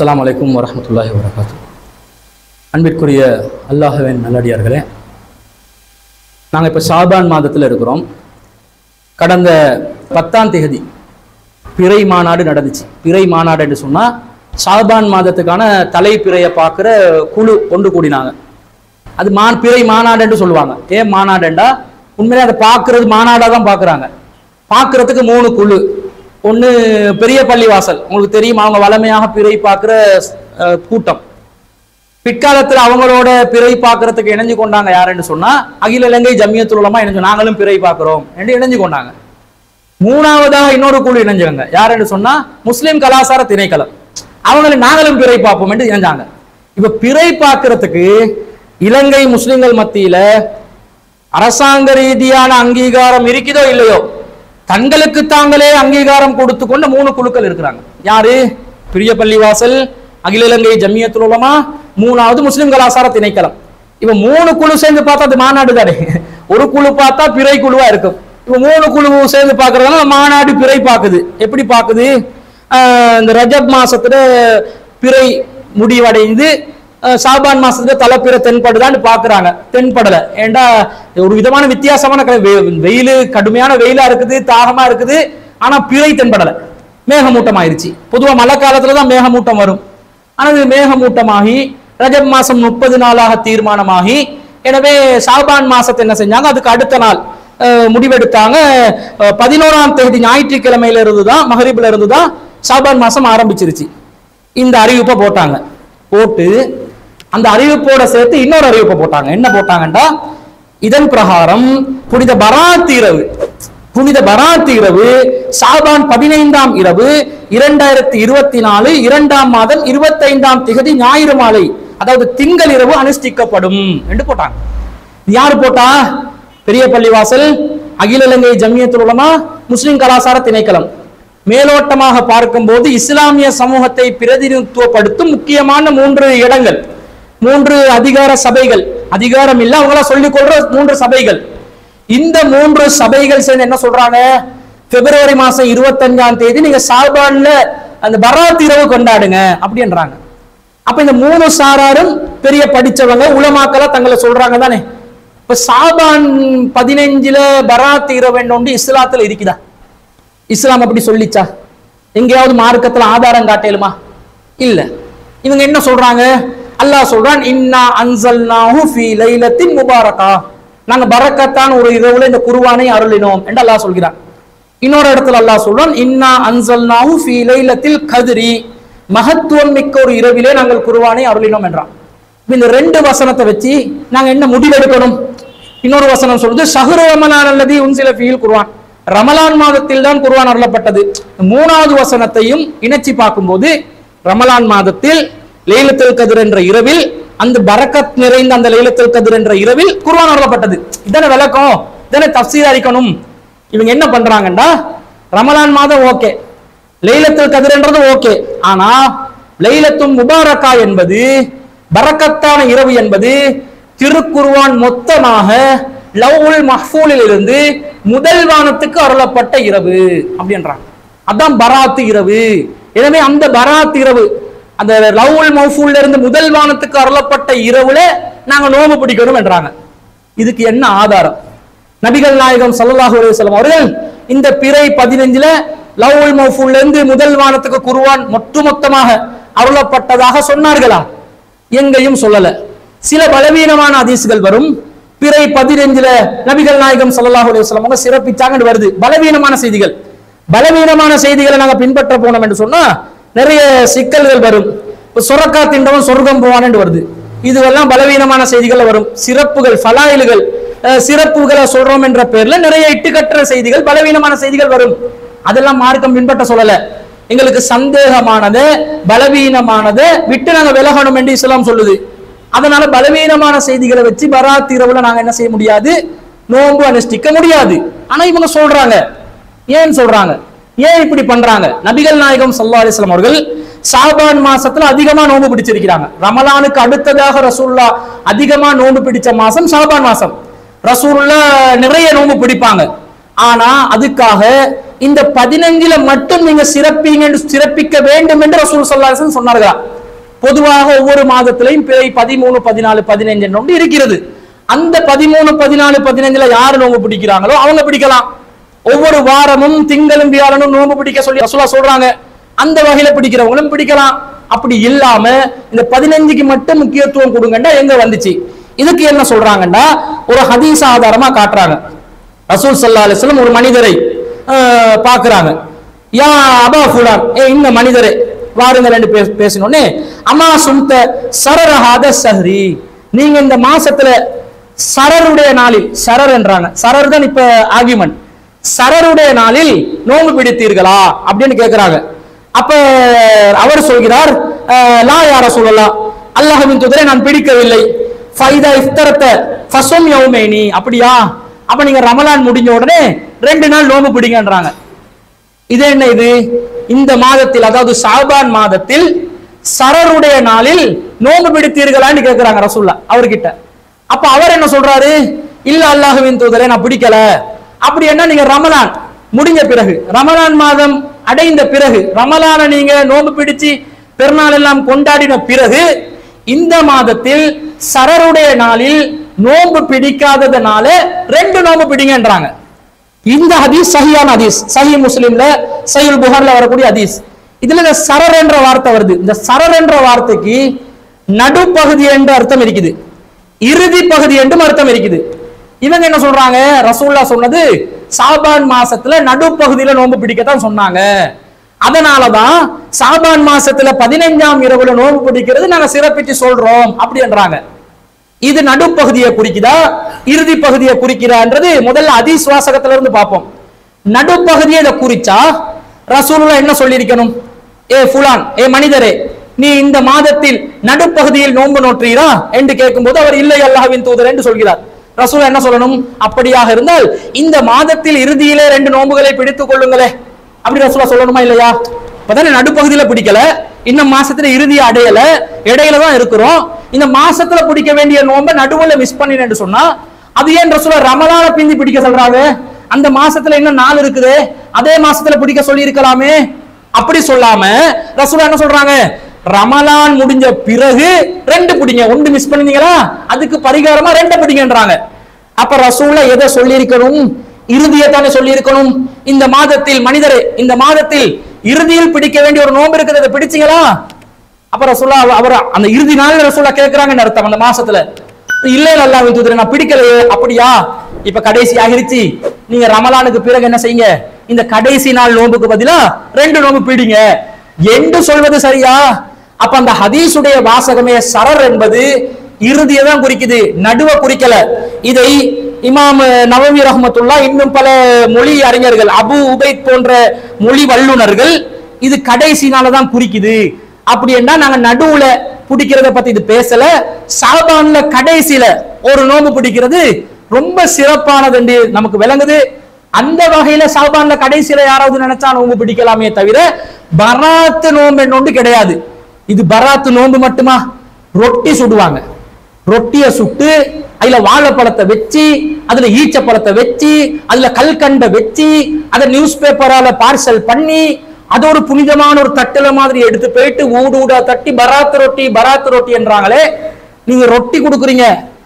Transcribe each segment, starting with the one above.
அஸ்ஸலாமு அலைக்கும் வரஹ்மத்துல்லாஹி வரகாத்து அன்பிற்குரிய அல்லாஹ்வின் நல்லடியார்களே நாங்கள் இப்போ ஷாபான் மாதத்தில் இருக்கிறோம் கடந்த பத்தாம் தேதி பிறை மாநாடு நடந்துச்சு பிறை மாநாடு என்று சொன்னால் ஷாபான் மாதத்துக்கான தலைப்பிறையை பார்க்குற குழு ஒன்று கூடினாங்க அது மா பிறை மாநாடு என்று சொல்லுவாங்க ஏன் மாநாடுண்டா உண்மையிலே அதை பார்க்கறது மாநாடாக தான் பார்க்குறாங்க பார்க்கறதுக்கு மூணு குழு ஒன்று பெரிய பள்ளிவாசல் உங்களுக்கு தெரியும் அவங்க வளமையாக பிறை பார்க்குற அஹ், கூட்டம் பிற்காலத்தில் அவங்களோட பிறை பார்க்கறதுக்கு இணைஞ்சு கொண்டாங்க யாருன்னு சொன்னா அகில இலங்கை ஜமியத்துல் உலமா இணைஞ்சு நாங்களும் பிறை பார்க்கிறோம் என்று இணைஞ்சு கொண்டாங்க மூணாவதாக இன்னொரு குழு இணைஞ்சாங்க யாருன்னு சொன்னா முஸ்லிம் கலாச்சார திணைக்களம் அவங்களை நாங்களும் பிறை பார்ப்போம் என்று இணைஞ்சாங்க இப்ப பிறை பார்க்கறதுக்கு இலங்கை முஸ்லிம்கள் மத்தியில அரசாங்க ரீதியான அங்கீகாரம் இருக்குதோ இல்லையோ தங்களுக்கு தாங்களே அங்கீகாரம் கொடுத்து கொண்ட மூணு குழுக்கள் இருக்கிறாங்க யாரு பெரிய பள்ளிவாசல் அகில இலங்கை ஜமியத்துல் உலமா மூணாவது முஸ்லிம் கலாச்சார திணைக்களம் இப்ப மூணு குழு சேர்ந்து பார்த்தா அது மாநாடு தானே ஒரு குழு பார்த்தா பிறை குழுவா இருக்கும் இப்ப மூணு குழு சேர்ந்து பார்க்கறதுனால மாநாடு பிறை பார்க்குது எப்படி பார்க்குது ஆஹ் இந்த ரஜப் மாசத்துல பிறை முடிவடைந்து அஹ் சாபான் மாசத்துல தலைப்பிற தென்படுதான்னு பாக்குறாங்க தென்படல ஏண்டா ஒரு விதமான வித்தியாசமான க- வெ- வெயிலு கடுமையான வெயிலா இருக்குது தாகமா இருக்குது ஆனா பிறை தென்படல மேகமூட்டம் ஆயிருச்சு பொதுவா மழை காலத்துல தான் மேகமூட்டம் வரும் ஆனா இது மேகமூட்டமாகி ரஜப் மாசம் முப்பது நாளாக தீர்மானமாகி எனவே சாபான் மாசத்தை என்ன செஞ்சாங்க அதுக்கு அடுத்த நாள் அஹ், முடிவெடுத்தாங்க அஹ், பதினோராம் தேதி ஞாயிற்றுக்கிழமையில இருந்து தான் மகரிப்ல இருந்து தான் சாபான் மாசம் ஆரம்பிச்சிருச்சு இந்த அறிவிப்பை போட்டாங்க போட்டு அந்த அறிவிப்போட சேர்த்து இன்னொரு அறிவிப்பை போட்டாங்க என்ன போட்டாங்கண்டா இதன் பிரகாரம் புனித பராத் இரவு புனித பராத் இரவு சாபான் பதினைந்தாம் இரவு இரண்டாயிரத்தி இருபத்தி நாலு இரண்டாம் மாதம் இருபத்தைந்தாம் திகதி ஞாயிறு மாலை அதாவது திங்கள் இரவு அனுஷ்டிக்கப்படும் என்று போட்டாங்க இது யாரு போட்டா பெரிய பள்ளிவாசல் அகில இலங்கை ஜமியத்துல் உலமா முஸ்லிம் கலாச்சார திணைக்களம் மேலோட்டமாக பார்க்கும்போது இஸ்லாமிய சமூகத்தை பிரதிநிதித்துவப்படுத்தும் முக்கியமான மூன்று இடங்கள் மூன்று அதிகார சபைகள் அதிகாரம் இல்ல அவங்கள சொல்லிக் கொள்ற மூன்று சபைகள் இந்த மூன்று சபைகள் சேர்ந்து என்ன சொல்றாங்க பிப்ரவரி மாசம் இருபத்தஞ்சாம் தேதி நீங்க சால்பான்ல அந்த பராத் இரவு கொண்டாடுங்க அப்படின்றாங்க அப்ப இந்த மூணு சாராரும் பெரிய படிச்சவங்க உலமாக்களா தங்களை சொல்றாங்க தானே இப்ப சாபான் பதினஞ்சுல பராத் இரவு இஸ்லாத்துல இருக்குதா இஸ்லாம் அப்படி சொல்லிச்சா எங்கேயாவது மார்க்கத்துல ஆதாரம் காட்டலுமா இல்ல இவங்க என்ன சொல்றாங்க அல்லாஹ் சொல்றான் இன்னா அன்சல்னாஹு ஃபீ லைலத்தின் முபாரகா நாங்க பரக்கத்தான் ஒரு இரவுல இந்த குர்ஆனை அருளினோம் என்று அல்லாஹ் சொல்கிறான் இன்னொரு இடத்துல அல்லாஹ் சொல்றான் இன்னா அன்சல்னாஹு ஃபீ லைலத்தில் கத்ரி மகத்துவம் மிக்க ஒரு இரவிலே நாங்கள் குர்ஆனை அருளினோம் என்றான் இப்ப இந்த ரெண்டு வசனத்தை வச்சு நாங்க என்ன முடிவெடுக்கணும் இன்னொரு வசனம் சொல்லுது ஷஹ்ரு ரமலான் அல்லது உன்சில ஃபீல் குர்ஆன் ரமலான் மாதத்தில் தான் குர்ஆன் அருளப்பட்டது மூணாவது வசனத்தையும் இணைச்சி பார்க்கும்போது ரமலான் மாதத்தில் லைலத்துல் கதிர் என்ற இரவில் அந்த பரக்கத் நிறைந்த அந்த லைலத்துல் கதிர் என்ற இரவில் குர்ஆன் அருளப்பட்டது இதானே விளக்கம் இதானே தப்சீர் அரிக்கணும் இவங்க என்ன பண்றாங்கன்னா ரமலான் மாதம் ஓகே லைலத்துல் கதிர்ன்றது ஓகே ஆனா லைலத்தும் முபாரக்கா என்பது பரக்கத்தான இரவு என்பது திருக்குர்ஆன் மொத்தமாக லவ்வுல் மஹ்ஃபூலில் இருந்து முதல் வானத்துக்கு அருளப்பட்ட இரவு அப்படின்றாங்க அதான் பராத் இரவு எனவே அந்த பராத் இரவு அந்த லவ்வுல் மஹ்ஃபூல்ல இருந்து முதல் வானத்துக்கு அருளப்பட்ட இரவுல நாங்க நோம்பு பிடிக்கணும் என்றாங்க இதுக்கு என்ன ஆதாரம் நபிகள் நாயகம் ஸல்லல்லாஹு அலைஹி வஸல்லம் அவர்கள் இந்த பிறை பதினஞ்சுல லவ்வுல் மஹ்ஃபூல்ல இருந்து முதல் வானத்துக்கு குர்ஆன் ஒட்டுமொத்தமாக அருளப்பட்டதாக சொன்னார்களா எங்கேயும் சொல்லல சில பலவீனமான ஹதீஸ்கள் வரும் பிறை பதினஞ்சுல நபிகள் நாயகம் ஸல்லல்லாஹு அலைஹி வஸல்லம் அவங்க சிறப்பிச்சாங்கன்னு வருது பலவீனமான செய்திகள் பலவீனமான செய்திகளை நாங்க பின்பற்ற போனோம் என்று சொன்னா நிறைய சிக்கல்கள் வரும் இப்ப சுரக்கா திண்டவன் சொர்க்கம் போவான்னு வருது இதுவெல்லாம் பலவீனமான செய்திகள் வரும் சிறப்புகள் ஃபலாயில்கள் அஹ், சிறப்புகளை சொல்றோம் என்ற பேர்ல நிறைய இட்டுக்கட்டுற செய்திகள் பலவீனமான செய்திகள் வரும் அதெல்லாம் மார்க்கம் பின்பற்ற சொல்லல எங்களுக்கு சந்தேகமானதை பலவீனமானதை விட்டு நாங்க விலகணும் என்று இஸ்லாம் சொல்லுது அதனால பலவீனமான செய்திகளை வச்சு பராத் இரவுல நாங்க என்ன செய்ய முடியாது நோன்பு அனுஷ்டிக்க முடியாது ஆனா இவங்க சொல்றாங்க ஏன் சொல்றாங்க ஏன் இப்படி பண்றாங்க நபிகள் நாயகம் ஸல்லல்லாஹு அலைஹி வஸல்லம் அவர்கள் ஷாபான் மாசத்துல அதிகமா நோன்பு பிடிச்சிருக்கிறாங்க ரமலானுக்கு அடுத்ததாக ரசூல்லா அதிகமா நோன்பு பிடிச்ச மாசம் ஷாபான் மாசம் ரசூல்லா நிறைய நோன்பு பிடிப்பாங்க ஆனா அதுக்காக இந்த பதினஞ்சுல மட்டும் நீங்க சிறப்பீங்க என்று சிறப்பிக்க வேண்டும் என்று ரசூல் ஸல்லல்லாஹு அலைஹி வஸல்லம் சொன்னார்களா பொதுவாக ஒவ்வொரு மாதத்திலையும் பிறை பதிமூணு பதினாலு பதினைஞ்சு ஒன்று இருக்கிறது அந்த பதிமூணு பதினாலு பதினைஞ்சுல யாரு நோன்பு பிடிக்கிறாங்களோ அவங்க பிடிக்கலாம் ஒவ்வொரு வாரமும் திங்களும் வியாழனும் நோன்பு பிடிக்க சொல்லி ரசூலா சொல்றாங்க அந்த வகையில பிடிக்கிறவங்களும் பிடிக்கலாம் அப்படி இல்லாம இந்த பதினஞ்சுக்கு மட்டும் முக்கியத்துவம் கொடுங்கன்னா எங்க வந்துச்சு இதுக்கு என்ன சொல்றாங்கன்னா ஒரு ஹதீஸ் ஆதாரமா காட்டுறாங்க ரசூல் சல்லா அலிஸ்லம் ஒரு மனிதரை ஆஹ், பார்க்கறாங்க யா அபா ஃபுலான் ஏ இந்த மனிதரே வாருங்க ரெண்டு பேர் பேசினோடனே அம்மா சுந்த சரரஹாத சஹ்ரி நீங்க இந்த மாசத்துல சரருடைய நாளில் சரர் என்றாங்க சரர் தான் இப்ப ஆகிமன் சரருடைய நாளில் நோன்பு பிடித்தீர்களா அப்படின்னு கேக்குறாங்க அப்ப அவர் சொல்கிறார் அஹ், லா யார சொல்லலாம் அல்லாஹ்வின் தூதரை நான் பிடிக்கவில்லை ஃபைதா இஃப்தரத்த ஃபஸும் யௌமைனி அப்படியா அப்ப நீங்க ரமலான் முடிஞ்ச உடனே ரெண்டு நாள் நோன்பு பிடிங்கன்றாங்க இது என்ன இது இந்த மாதத்தில் அதாவது ஷாபான் மாதத்தில் சரருடைய நாளில் நோன்பு பிடித்தீர்களான்னு கேக்குறாங்க ரசூல்லா அவர்கிட்ட அப்ப அவர் என்ன சொல்றாரு இல்ல அல்லாஹுவின் தூதரை நான் பிடிக்கல அப்படி என்ன நீங்க ரமலான் முடிஞ்ச பிறகு ரமலான் மாதம் அடைந்த பிறகு ரமலானை நீங்க நோன்பு பிடிச்சு பெருநாள் எல்லாம் கொண்டாடின பிறகு இந்த மாதத்தில் சரருடைய நாளில் நோன்பு பிடிக்காததுனால ரெண்டு நோன்பு பிடிங்கன்றாங்க இந்த ஹதீஸ் சஹியான ஹதீஸ் சஹி முஸ்லிம்ல சஹில் புகார்ல வரக்கூடிய ஹதீஸ் இதுல இந்த சரர் என்ற வார்த்தை வருது இந்த சரர் என்ற வார்த்தைக்கு நடுப்பகுதி என்ற அர்த்தம் இருக்குது இறுதி பகுதி என்றும் அர்த்தம் இருக்குது இவங்க என்ன சொல்றாங்க ரசூல்லா சொன்னது சாபான் மாசத்துல நடுப்பகுதியில நோன்பு பிடிக்கத்தான் சொன்னாங்க அதனாலதான் சாபான் மாசத்துல பதினைஞ்சாம் இரவுல நோன்பு பிடிக்கிறது நாங்க சிறப்பிச்சு சொல்றோம் அப்படின்றாங்க இது நடுப்பகுதியை குறிக்குதா இறுதி பகுதியை குறிக்கிறான்றது முதல்ல அதிசுவாசகத்துல இருந்து பார்ப்போம் நடுப்பகுதியை இதை குறிச்சா ரசூலுல்லா என்ன சொல்லியிருக்கணும் ஏ ஃபுலான் ஏ மனிதரே நீ இந்த மாதத்தில் நடுப்பகுதியில் நோன்பு நோற்றீரா என்று கேட்கும்போது அவர் இல்லை அல்லாஹ்வின் தூதர் என்று சொல்கிறார் ரசூல் என்ன சொல்லணும் அப்படியாக இருந்தால் இந்த மாதத்தில் இறுதியிலே ரெண்டு நோன்புகளை பிடித்துக் கொள்ளுங்களே அப்படி ரசூலா சொல்லணுமா இல்லையா இப்பதானே நடுப்பகுதியில பிடிக்கல இன்னும் மாசத்துல இறுதியை அடையல இடையில தான் இருக்கிறோம் இந்த மாசத்துல பிடிக்க வேண்டிய நோன்பை நடுவுல மிஸ் பண்ணினேன்னு சொன்னா அது ஏன் ரசூலா ரமலான பிந்தி பிடிக்க சொல்றாங்க அந்த மாசத்துல இன்னும் நாள் இருக்குது அதே மாசத்துல பிடிக்க சொல்லி இருக்கலாமே அப்படி சொல்லாம ரசூலா என்ன சொல்றாங்க ரமலான் முடிஞ்ச பிறகு ரெண்டு பிடிங்க ஒன்று மிஸ் பண்ணீங்களா அதுக்கு பரிகாரமா ரெண்டு பிடிங்கன்றாங்க அப்ப ரசூலா எதை சொல்லியிருக்கணும் இறுதியை தானே சொல்லியிருக்கணும் இந்த மாதத்தில் மனிதரே இந்த மாதத்தில் இறுதியில் பிடிக்க வேண்டிய ஒரு நோன்பு இருக்குது அதை பிடிச்சீங்களா அப்ப ரசூலா அவ- அவர் அந்த இறுதி நாள் ரசூலா கேட்கறாங்கன்னு அர்த்தம் அந்த மாசத்துல இல்ல இல்ல அல்லாஹ்வின் தூதரே நான் பிடிக்கலையே அப்படியா இப்ப கடைசி ஆகிருச்சு நீங்க ரமலானுக்கு பிறகு என்ன செய்யுங்க இந்த கடைசி நாள் நோன்புக்கு பதிலா ரெண்டு நோன்பு பிடிங்க என்று சொல்வது சரியா அப்ப அந்த ஹதீஸுடைய வாசகமே சரர் என்பது இறுதியை தான் குறிக்குது நடுவ குறிக்கல இதை இமாம் நவவி ரஹ்மத்துல்லா இன்னும் பல மொழி அறிஞர்கள் அபு உபைத் போன்ற மொழி வல்லுனர்கள் இது கடைசி நாள தான் குறிக்குது அப்படி என்ன நாங்க நடுவுல பிடிக்கிறத பத்தி இது பேசல சாபான்ல கடைசியில ஒரு நோம்பு பிடிக்கிறது ரொம்ப சிறப்பானது என்று நமக்கு விளங்குது அந்த வகையில சாபான்ல கடைசியில யாராவது நினைச்சா நோம்பு பிடிக்கலாமே தவிர பராத்து நோம்பு என்னொன்று கிடையாது இது பராத்து நோன்பு மட்டுமா ரொட்டி சுடுவாங்க ரொட்டிய சுட்டு அதுல வாழைப்பழத்தை வச்சு அதுல ஈச்சப்பழத்தை வச்சு அதுல கல்கண்டை வச்சு அதை நியூஸ் பேப்பரால பார்சல் பண்ணி அது ஒரு புனிதமான ஒரு தட்டுல மாதிரி எடுத்து போயிட்டு ஊடு ஊடா தட்டி பராத்து ரொட்டி பராத்து ரொட்டி என்றாங்களே நீங்க ரொட்டி கொடுக்குறீங்க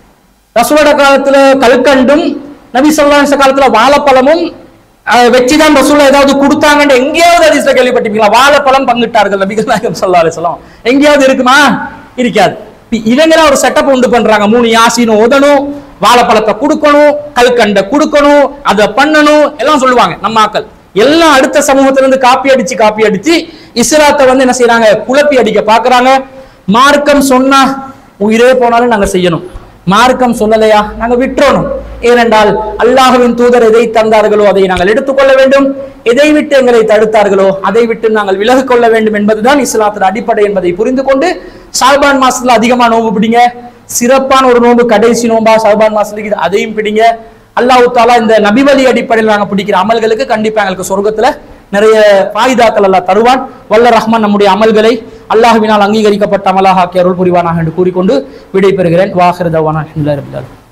ரசூலோட காலத்துல கல்கண்டும் நபி சொல்லாச காலத்துல வாழைப்பழமும் அஹ், வச்சுதான் ரசூலா ஏதாவது கொடுத்தாங்கன்னு எங்கேயாவது அதிசல கேள்விப்பட்டிருக்கீங்களா வாழைப்பழம் பங்கிட்டார்கள் நபிகள் நாயகம் சல்லா அலிஸ்லாம் எங்கேயாவது இருக்குமா இருக்காது இப்ப இவங்களா ஒரு செட்டப் உண்டு பண்றாங்க மூணு யாசினும் ஓதணும் வாழைப்பழத்தை கொடுக்கணும் கல்கண்டை கொடுக்கணும் அதை பண்ணணும் எல்லாம் சொல்லுவாங்க நம்ம ஆக்கள் எல்லாம் அடுத்த சமூகத்துல இருந்து காப்பி அடிச்சு காப்பி அடிச்சு இஸ்லாத்தை வந்து என்ன செய்யறாங்க குழப்பி அடிக்க பாக்குறாங்க மார்க்கம் சொன்னா உயிரே போனாலும் நாங்க செய்யணும் மார்க்கம் சொல்லலையா நாங்க விட்டுறணும் ஏனென்றால் அல்லாஹ்வின் தூதர் எதை தந்தார்களோ அதை நாங்கள் எடுத்துக்கொள்ள வேண்டும் எதை விட்டு எங்களை தடுத்தார்களோ அதை விட்டு நாங்கள் விலகிக் கொள்ள வேண்டும் என்பதுதான் இஸ்லாத்தின் அடிப்படை என்பதை புரிந்து கொண்டு ஷாபான் மாசத்துல அதிகமா நோன்பு பிடிங்க சிறப்பான ஒரு நோன்பு கடைசி நோன்பா ஷாபான் மாசத்துக்கு இது அதையும் பிடிங்க அல்லாஹ் தாலா இந்த நபிவழி அடிப்படையில் நாங்க பிடிக்கிற அமல்களுக்கு கண்டிப்பா எங்களுக்கு சொர்க்கத்துல நிறைய பாயுதாக்கள் அல்லாஹ் தருவான் வல்ல ரஹ்மான் நம்முடைய அமல்களை அல்லாஹ்வினால் அங்கீகரிக்கப்பட்ட அமலாக ஆக்கி அருள் புரிவானாக என்று கூறிக்கொண்டு விடைபெறுகிறேன் வாஹிரதவானா